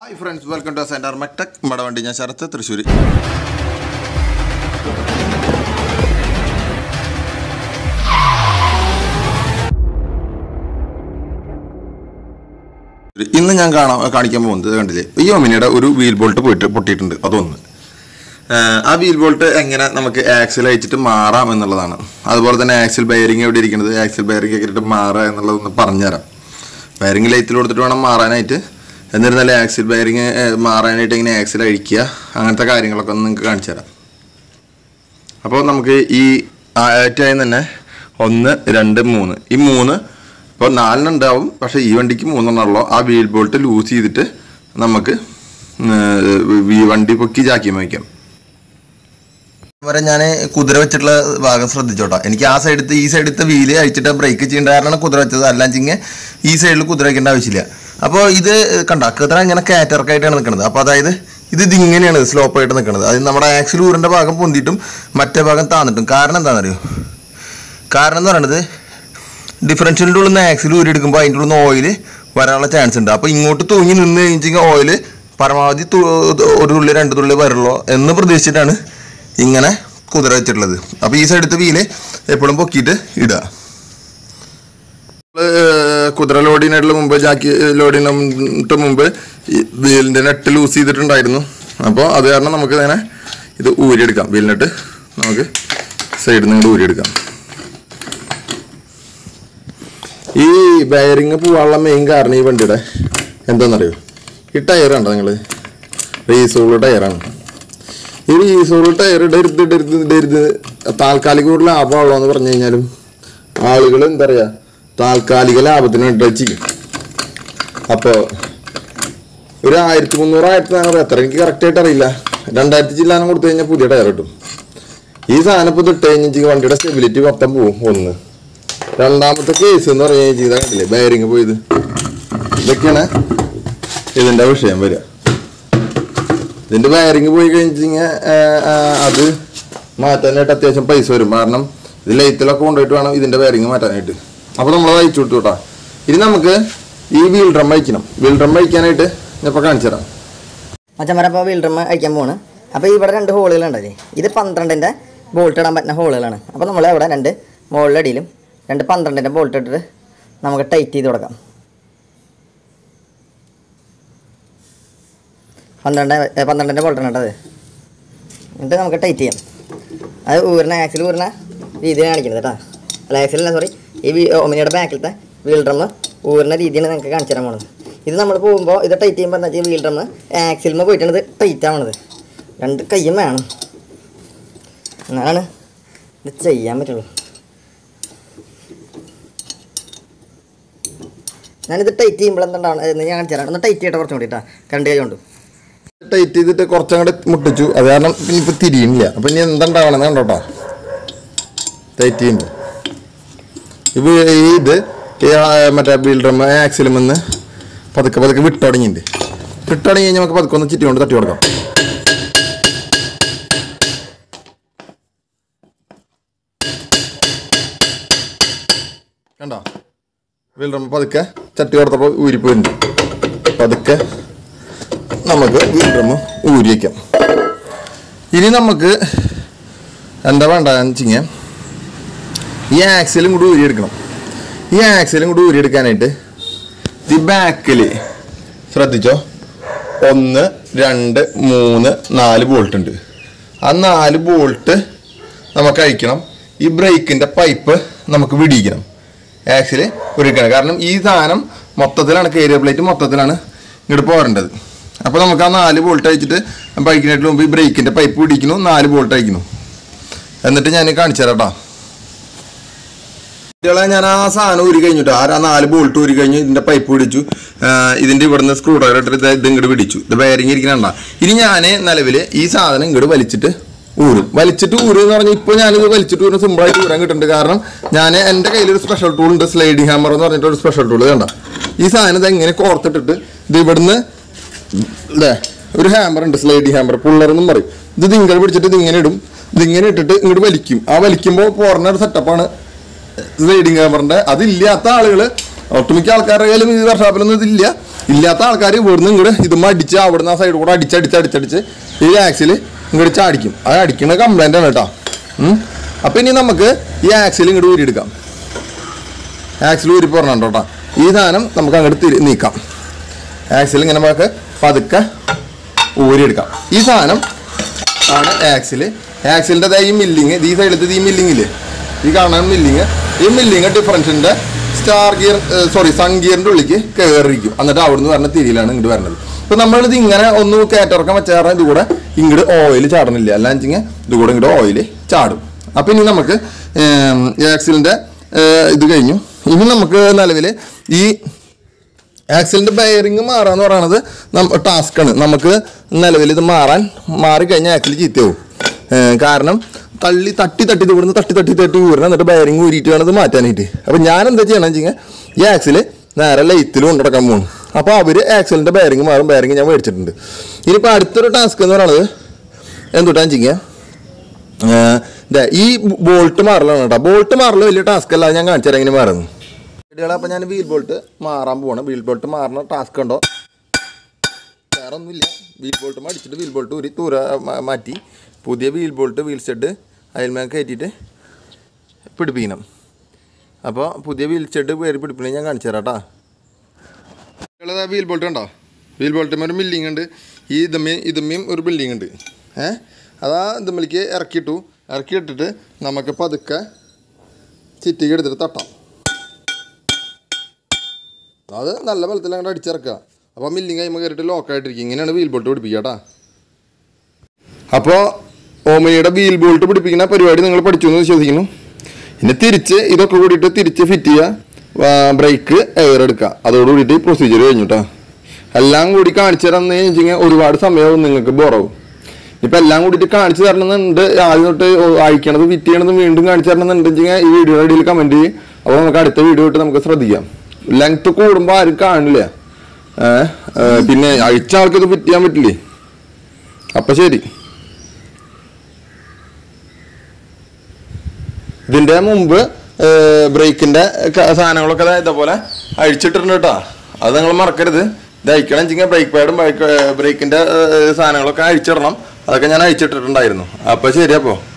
Hi friends welcome to centre Mectech നമ്മുടെ വണ്ടി ഞാൻ ശരത്ത് തൃശ്ശൂർ ഇന്ന് ഞാൻ കാണാൻ കാണിക്കാൻ പോകുന്നത് കണ്ടില്ലേ ഈ ഒമിനിയുടെ ഒരു വീൽ ബോൾട്ട് പോയിട്ട് പൊട്ടിയിട്ടുണ്ട് അതൊന്ന് ആഹ് ആ വീൽ ബോൾട്ട് എങ്ങനെ നമുക്ക് ആക്സിൽ അയച്ചിട്ട് മാറാം എന്നുള്ളതാണ് അതുപോലെ തന്നെ ആക്സിൽ ബയറിംഗ് എവിടെ ഇരിക്കുന്നത് ആക്സിൽ ബയറിംഗ് ഒക്കെ ഇട്ടിട്ട് മാറുക എന്നുള്ളതൊന്ന് പറഞ്ഞുതരാം ബയറിംഗ് ലൈറ്റിൽ കൊടുത്തിട്ട് വേണം മാറാനായിട്ട് എന്നിരുന്നാലും ആക്സിൽ ബയറിംഗ് മാറാനായിട്ട് ഇങ്ങനെ ആക്സിൽ അഴിക്കുക അങ്ങനത്തെ കാര്യങ്ങളൊക്കെ ഒന്ന് നിങ്ങൾക്ക് കാണിച്ചു തരാം അപ്പോൾ നമുക്ക് ഈ ഏറ്റവും തന്നെ ഒന്ന് രണ്ട് മൂന്ന് ഈ മൂന്ന് ഇപ്പോൾ നാലിനുണ്ടാവും പക്ഷേ ഈ വണ്ടിക്ക് മൂന്നെണ്ണമുള്ളൂ ആ വീൽ ബോൾട്ട് ലൂസ് ചെയ്തിട്ട് നമുക്ക് ഉം, ഈ വണ്ടി പൊക്കി ജാക്കിയും വയ്ക്കാം വരെ ഞാൻ കുതിര വെച്ചിട്ടുള്ള ഭാഗം ശ്രദ്ധിച്ചോട്ടോ എനിക്ക് ആ സൈഡത്തെ ഈ സൈഡത്തെ വീല് അഴിച്ചിട്ട് ബ്രേക്ക് ചെയ്യേണ്ട കാരണമാണ് കുതിര വെച്ചത് അല്ലാഞ്ചിങ്ങ് ഈ സൈഡിൽ കുതിര വയ്ക്കേണ്ട ആവശ്യമില്ല അപ്പോൾ ഇത് കണ്ട കുതിര ഇങ്ങനെ കാറ്റർക്കായിട്ടാണ് നിൽക്കുന്നത് അപ്പോൾ അതായത് ഇത് ഇതിങ്ങനെയാണ് സ്ലോപ്പ് ആയിട്ട് നിൽക്കുന്നത് അത് നമ്മുടെ ആക്സിൽ ഊരിൻ്റെ ഭാഗം പൊന്തിയിട്ടും മറ്റേ ഭാഗം താന്നിട്ടും കാരണം എന്താണെന്നറിയോ കാരണം എന്ന് പറയുന്നത് ഡിഫറൻഷ്യലിൻ്റെ ഉള്ളിൽ നിന്ന് ആക്സിൽ ഊരി എടുക്കുമ്പോൾ അതിൻ്റെ ഉള്ളിൽ നിന്ന് ഓയിൽ വരാനുള്ള ചാൻസ് ഉണ്ട് അപ്പോൾ ഇങ്ങോട്ട് തൂങ്ങി നിന്ന് കഴിഞ്ഞെങ്കിൽ ഓയിൽ പരമാവധി തു- ഒരു തുള്ളി രണ്ട് തുള്ളി വരുള്ളൂ എന്ന് പ്രതീക്ഷിച്ചിട്ടാണ് ഇങ്ങനെ കുതിര വെച്ചിട്ടുള്ളത് അപ്പോൾ ഈ സൈഡത്തെ വീല് എപ്പോഴും പൊക്കിയിട്ട് ഇടുക ഏഹ് കുതിര ലോഡിനായിട്ടുള്ള മുമ്പ് ജാക്കി ലോഡിനിട്ട് മുമ്പ് ഈ വീലിൻ്റെ നെറ്റ് ലൂസ് ചെയ്തിട്ടുണ്ടായിരുന്നു അപ്പോൾ അത് കാരണം നമുക്ക് ഇങ്ങനെ ഇത് ഊരിയെടുക്കാം വീലിനെട്ട് നമുക്ക് സൈഡിൽ നിന്ന് ഊരിയെടുക്കാം ഈ ബയറിങ് പോകാനുള്ള മെയിൻ കാരണം ഈ വണ്ടിയുടെ എന്താണെന്നറിയോ ഈ ടയർ കണ്ടോ നിങ്ങൾ റീസോള് ടയറാണ് ഈ റീസോള് ടയർ ഇടരുത് ഇടരുത് ഇടരുത് താൽക്കാലിക ഒരു ലാഭമുള്ളൂ എന്ന് പറഞ്ഞു കഴിഞ്ഞാലും ആളുകൾ എന്താ പറയുക താൽക്കാലിക ലാഭത്തിന് വേണ്ടി ചെയ്യും അപ്പോൾ ഒരു ആയിരത്തി മുന്നൂറ് ആയിരത്തി നാനൂറ് എത്ര എനിക്ക് കറക്റ്റായിട്ട് അറിയില്ല രണ്ടായിരത്തി ചില്ലാനം കൊടുത്തു കഴിഞ്ഞാൽ പുതിയ ടയർ കിട്ടും ഈ സാധനം ഇപ്പോൾ ഇട്ട് കഴിഞ്ഞാൽ വണ്ടിയുടെ സ്റ്റെബിലിറ്റി മൊത്തം പോവും ഒന്ന് രണ്ടാമത്തെ കേസ് എന്ന് പറഞ്ഞു കഴിഞ്ഞാൽ കണ്ടില്ലേ ബയറിങ് പോയത് ഇതൊക്കെയാണ് ഇതിന്റെ വിഷയം വരിക ഇതിന്റെ വയറിങ് പോയി കഴിഞ്ഞാൽ അത് മാറ്റാനായിട്ട് അത്യാവശ്യം പൈസ വരും കാരണം ഇത് ലൈറ്റിലൊക്കെ കൊണ്ടുപോയിട്ട് വേണം ഇതിന്റെ വയറിങ് മാറ്റാനായിട്ട് അപ്പോൾ നമ്മൾ അത് അയച്ചു വിട്ടു കേട്ടോ ഇനി നമുക്ക് ഈ വീൽ ഡ്രം അയക്കണം വീൽ ഡ്രം അയക്കാനായിട്ട് ഞാൻ ഇപ്പോൾ കാണിച്ചു തരാം മച്ചന്മാരെ അപ്പോൾ വീൽ ഡ്രം അയക്കാൻ പോവാണ് അപ്പോൾ ഇവിടെ രണ്ട് ഹോളുകളുണ്ടല്ലേ ഇത് പന്ത്രണ്ടിൻ്റെ ബോൾട്ട് ഇടാൻ പറ്റുന്ന ഹോളുകളാണ് അപ്പോൾ നമ്മൾ അവിടെ രണ്ട് മുകളിലടിയിലും രണ്ട് പന്ത്രണ്ടിൻ്റെ ബോൾട്ട് ഇട്ടിട്ട് നമുക്ക് ടൈറ്റ് ചെയ്ത് കൊടുക്കാം പന്ത്രണ്ട് ഏ, പന്ത്രണ്ടിൻ്റെ ബോൾട്ടാണ് കേട്ടത് എന്നിട്ട് നമുക്ക് ടൈറ്റ് ചെയ്യാം അത് ഊരണ ആക്സിൽ ഊരണ രീതിയാണ് കാണിക്കുന്നത് കേട്ടോ അല്ല ആക്സിലല്ല സോറി ഈ വീ ഒമിനിയുടെ ബാക്കിലത്തെ വീൽ ഡ്രം ഊരണ രീതിയാണ് നിങ്ങൾക്ക് കാണിച്ചു തരാൻ പോണത് ഇത് നമ്മൾ പോകുമ്പോൾ ഇത് ടൈറ്റ് ചെയ്യുമ്പോൾ എന്താ വെച്ചാൽ വീൽ ഡ്രം ആക്സിലുമ പോയിട്ടാണ് ഇത് ടൈറ്റ് ആവണത് രണ്ട് കയ്യും വേണം എന്നാണ് ഇത് ചെയ്യാൻ പറ്റുള്ളൂ ഞാനിത് ടൈറ്റ് ചെയ്യുമ്പോൾ എന്തുണ്ടാവണം എന്ന് ഞാൻ കാണിച്ചു തരാം ഒന്ന് ടൈറ്റ് ചെയ്യട്ടെ കുറച്ചും കൂടി കേട്ടോ കറണ്ട് കൈ കൊണ്ട് ടൈറ്റ് ചെയ്തിട്ട് കുറച്ചങ്ങോട്ട് മുട്ടിച്ചു അത് കാരണം പിന്നെ ഇപ്പൊ തിരിയുന്നില്ല അപ്പൊ ഇനി എന്തുണ്ടാവണമെന്ന് കണ്ടോട്ടോ ടൈറ്റ് ചെയ്യുമ്പോൾ ഇത് ഈ ഇത് ഈ ആ, മറ്റേ ബിൽഡർ ആക്സിലും വന്ന് പതുക്കെ പതുക്കെ വിട്ടുടങ്ങിണ്ട് വിട്ടുടങ്ങി കഴിഞ്ഞാൽ നമുക്ക് പതുക്കെ ഒന്ന് ചുറ്റി കൊണ്ട് തട്ടി കൊടുക്കാം കണ്ടോ ബിൽഡർ പതുക്കെ ചട്ടി കൊടുത്തപ്പോൾ ഊരിപ്പോയിട്ടുണ്ട് പതുക്കെ നമുക്ക് വീണ്ടും ഊരി വയ്ക്കാം ഇനി നമുക്ക് എന്താ വേണ്ടതെന്ന് വെച്ചിങ്ങനെ ഈ ആക്സിലും കൂടി ഊരിയെടുക്കണം ഈ ആക്സിലും കൂടി ഊരിയെടുക്കാനായിട്ട് ഈ ബാക്കിൽ ശ്രദ്ധിച്ചോ ഒന്ന് രണ്ട് മൂന്ന് നാല് ബോൾട്ട് ഉണ്ട് ആ നാല് ബോൾട്ട് നമുക്ക് അഴിക്കണം ഈ ബ്രേക്കിൻ്റെ പൈപ്പ് നമുക്ക് വിടിയിക്കണം ആക്സിൽ ഒരിക്കണം കാരണം ഈ സാധനം മൊത്തത്തിലാണ് കേരിയർ പ്ലേറ്റ് മൊത്തത്തിലാണ് ഇങ്ങോട്ട് പോരേണ്ടത് അപ്പോൾ നമുക്ക് ആ നാല് ബോൾട്ട് അയച്ചിട്ട് ബൈക്കിനായിട്ട് മുമ്പ് ഈ ബ്രേക്കിൻ്റെ പൈപ്പ് പിടിക്കുന്നു നാല് ബോൾട്ട് അയക്കുന്നു എന്നിട്ട് ഞാൻ കാണിച്ചു തരാം കേട്ടോ കുട്ടികളെ ഞാൻ ആ സാധനം ഊരി കഴിഞ്ഞിട്ട് ആ ആ നാല് ബോൾട്ട് ഊരി കഴിഞ്ഞു ഇതിന്റെ പൈപ്പ് പിടിച്ചു ആ, ഇതിന്റെ ഇവിടുന്ന് സ്ക്രൂ ഡ്രൈവർ ഇട്ടിട്ട് ഇത് ഇത് ഇങ്ങോട്ട് പിടിച്ചു ഇത് ബയറിങ് ഇരിക്കണണ്ട ഇനി ഞാൻ നിലവിൽ ഈ സാധനം ഇങ്ങോട്ട് വലിച്ചിട്ട് ഊരും വലിച്ചിട്ട് ഊരും എന്ന് പറഞ്ഞാൽ ഇപ്പോൾ ഞാനിത് വലിച്ചിട്ട് ഊരും സിമ്പിളായിട്ട് ഊരാൻ കിട്ടുന്നുണ്ട് കാരണം ഞാൻ എൻ്റെ കയ്യിൽ ഒരു സ്പെഷ്യൽ ടൂൾ ഉണ്ട് സ്ലൈഡിംഗ് ഹാമർ എന്ന് പറഞ്ഞിട്ട് ഒരു സ്പെഷ്യൽ ടൂൾ കണ്ട ഈ സാധനം ഇത് എങ്ങനെ കോർത്തിട്ടിട്ട് ഇത് ഇവിടുന്ന് അല്ലേ ഒരു ഹാമർ ഉണ്ട് സ്ലൈഡിംഗ് ഹാമർ പുള്ളർ എന്നും പറയും ഇത് ഇതിങ്ങനെ പിടിച്ചിട്ട് ഇതിങ്ങനെ ഇടും ഇതിങ്ങനെ ഇട്ടിട്ട് ഇങ്ങോട്ട് വലിക്കും ആ വലിക്കുമ്പോൾ പോർണ ഒരു സെറ്റപ്പാണ് സ്ലൈഡിംഗ് ഹാമറിന്റെ അതില്ലാത്ത ആളുകൾ ഒട്ടുമിക്ക ആൾക്കാരുടെ കയ്യിലും ഈ വർഷാപ്പിലൊന്നും ഇതില്ല ഇല്ലാത്ത ആൾക്കാർ ഇവിടുന്ന് ഇങ്ങോട്ട് ഇതുമ്മ അടിച്ച് അവിടുന്ന് ആ സൈഡ് കൂടെ അടിച്ച് അടിച്ച് അടിച്ചടിച്ച് ഈ ആക്സിൽ ഇങ്ങോട്ട് ചാടിക്കും അത് അടിക്കുന്ന കംപ്ലൈൻ്റ് ആണ് കേട്ടോ ഉം. അപ്പൊ ഇനി നമുക്ക് ഈ ആക്സിൽ ഇങ്ങോട്ട് ഊരിയെടുക്കാം ആക്സിൽ ഊരി പോരണം കേട്ടോ ഈ സാധനം നമുക്ക് അങ്ങോട്ട് തിരി നീക്കാം ആക്സിൽ ഇങ്ങനെ നമുക്ക് പതുക്കെ ഊരിയെടുക്കാം ഈ സാധനം ആണ് ആക്സിൽ ആക്സിലിൻ്റെ ഈ മില്ലിങ് ഈ സൈഡിലത്തെ ഈ മില്ലിങ്ങില്ലേ ഈ കാണുന്ന മില്ലിങ് ഈ മില്ലിങ് ഡിഫറൻസിൻ്റെ സ്റ്റാർ ഗിയർ സോറി സൺ ഗിയറിൻ്റെ ഉള്ളിലേക്ക് കയറിയിരിക്കും എന്നിട്ട് അവിടുന്ന് വരുന്ന തിരിയിലാണ് ഇങ്ങോട്ട് വരുന്നത് ഇപ്പം നമ്മളിത് ഇങ്ങനെ ഒന്ന് കയറ്റിറക്കാൻ വെച്ച കാരണം ഇത് കൂടെ ഇങ്ങോട്ട് ഓയിൽ ചാടണില്ല അല്ലാന്ന് വെച്ചിങ്ങനെ ഇത് കൂടെ ഇങ്ങോട്ട് ഓയിൽ ചാടും അപ്പം ഇനി നമുക്ക് ആക്സിലിൻ്റെ ഇത് കഴിഞ്ഞു ഇനി നമുക്ക് നിലവിൽ ഈ ആക്സിലിൻ്റെ ബയറിങ് മാറാന്ന് പറയുന്നത് നമ്മ ടാസ്ക്കാണ് നമുക്ക് നിലവിൽ ഇത് മാറാൻ മാറിക്കഴിഞ്ഞാൽ ആക്സിൽ ചീത്തയാവും ഏഹ് കാരണം തള്ളി തട്ടി തട്ടി ഇത് ഇവിടുന്ന് തട്ടി തട്ടി തട്ടി ഊരണം എന്നിട്ട് ബയറിങ് ഊരിയിട്ട് വേണം ഇത് മാറ്റാനായിട്ട് അപ്പം ഞാൻ എന്താ ചെയ്യണം വെച്ചാൽ ഈ ആക്സിൽ നേരെ ലൈത്തിൽ കൊണ്ടുനടക്കാൻ പോകും അപ്പോൾ അവർ ആക്സിലിൻ്റെ ബയറിങ് മാറും ബയറിങ് ഞാൻ മേടിച്ചിട്ടുണ്ട് ഇനിയിപ്പോൾ അടുത്തൊരു ടാസ്ക് എന്ന് പറയുന്നത് എന്തുട്ടാന്ന് വെച്ചാൽ ഏഹ് ദേ ഈ ബോൾട്ട് മാറലാണ് കേട്ടോ ബോൾട്ട് മാറൽ വലിയ ടാസ്ക് അല്ല അത് ഞാൻ കാണിച്ചു തരാം എങ്ങനെ മാറുന്നു ഐഡിയകൾ അപ്പം ഞാൻ വീൽ ബോൾട്ട് മാറാൻ പോവാണ് വീൽ ബോൾട്ട് മാറുന്ന ടാസ്ക് ഉണ്ടോ വേറെ ഒന്നുമില്ല വീൽ ബോൾട്ട് അടിച്ചിട്ട് വീൽ ബോൾട്ട് ഊരി തൂര മ- മാറ്റി പുതിയ വീൽ ബോൾട്ട് വീൽ ഷെഡ് അയൽമേൽ കയറ്റിയിട്ട് പിടിപ്പിക്കണം അപ്പോൾ പുതിയ വീൽ ഷെഡ് പേര് പിടിപ്പിക്കണേ ഞാൻ കാണിച്ചു തരാം കേട്ടോ വീൽ ബോൾട്ട് ഉണ്ടോ വീൽ ബോൾട്ടുമ്പോൾ ഒരു ബിൽഡിംഗ് ഉണ്ട് ഈ ഇതമ്മയും ഇതമ്മയും ഒരു ബിൽഡിംഗ് ഉണ്ട് ഏ അതാ ഇതമ്മലേക്ക് ഇറക്കിയിട്ടു ഇറക്കിയിട്ടിട്ട് നമുക്ക് പതുക്കെ ചിറ്റിക്ക് എടുത്തിട്ട് തട്ടാം അത് നല്ല ബലത്തിൽ അങ്ങോട്ട് അടിച്ചിറക്കുക അപ്പോൾ മില്ലിങ് കഴിയുമ്പോൾ കയറിയിട്ട് ലോക്കായിട്ടിരിക്കും ഇങ്ങനെയാണ് വീൽ ബോൾട്ട് പിടിപ്പിക്കുക കേട്ടോ അപ്പോൾ ഓമനിയുടെ വീൽ ബോൾട്ട് പിടിപ്പിക്കുന്ന പരിപാടി നിങ്ങൾ പഠിച്ചു എന്ന് വിശ്വസിക്കുന്നു ഇനി തിരിച്ച് ഇതൊക്കെ കൂടിയിട്ട് തിരിച്ച് ഫിറ്റ് ചെയ്യുക ബ്രേക്ക് എയർ എടുക്കുക അതോട് കൂടിയിട്ട് പ്രൊസീജിയർ കഴിഞ്ഞു കേട്ടോ എല്ലാം കൂടി കാണിച്ചു തരാന്ന് വെച്ചിട്ടുണ്ടെങ്കിൽ ഒരുപാട് സമയവും നിങ്ങൾക്ക് ബോറാവും ഇപ്പം എല്ലാം കൂടിയിട്ട് കാണിച്ചു തരണമെന്നുണ്ട് ആദ്യം തൊട്ട് അയക്കണത് ഫിറ്റ് ചെയ്യണത് വീണ്ടും കാണിച്ചു തരണമെന്നുണ്ടെങ്കിൽ ഈ വീഡിയോയുടെ ഇടയിൽ കമൻറ്റ് ചെയ്യും അപ്പോൾ നമുക്ക് അടുത്ത വീഡിയോ ഇട്ട് നമുക്ക് ശ്രദ്ധിക്കാം ലെങ്ത് കൂടുമ്പോൾ ആരും കാണില്ല ഏ, ഏ, പിന്നെ അഴിച്ച ആൾക്ക് ഇത് ഫിറ്റ് ചെയ്യാൻ പറ്റില്ലേ അപ്പം ശരി ഇതിന്റെ മുമ്പ് ബ്രേക്കിന്റെ സാധനങ്ങളൊക്കെ ദാ ഇതേപോലെ അഴിച്ചിട്ടിട്ടുണ്ട് കേട്ടോ അത് നിങ്ങൾ മറക്കരുത് ഇത് അയക്കണം വെച്ചെങ്കിൽ ബ്രേക്ക് പാഡും ബ്രേക്കിന്റെ സാധനങ്ങളൊക്കെ അഴിച്ചിടണം അതൊക്കെ ഞാൻ അഴിച്ചിട്ടിട്ടുണ്ടായിരുന്നു അപ്പൊ ശരി അപ്പോ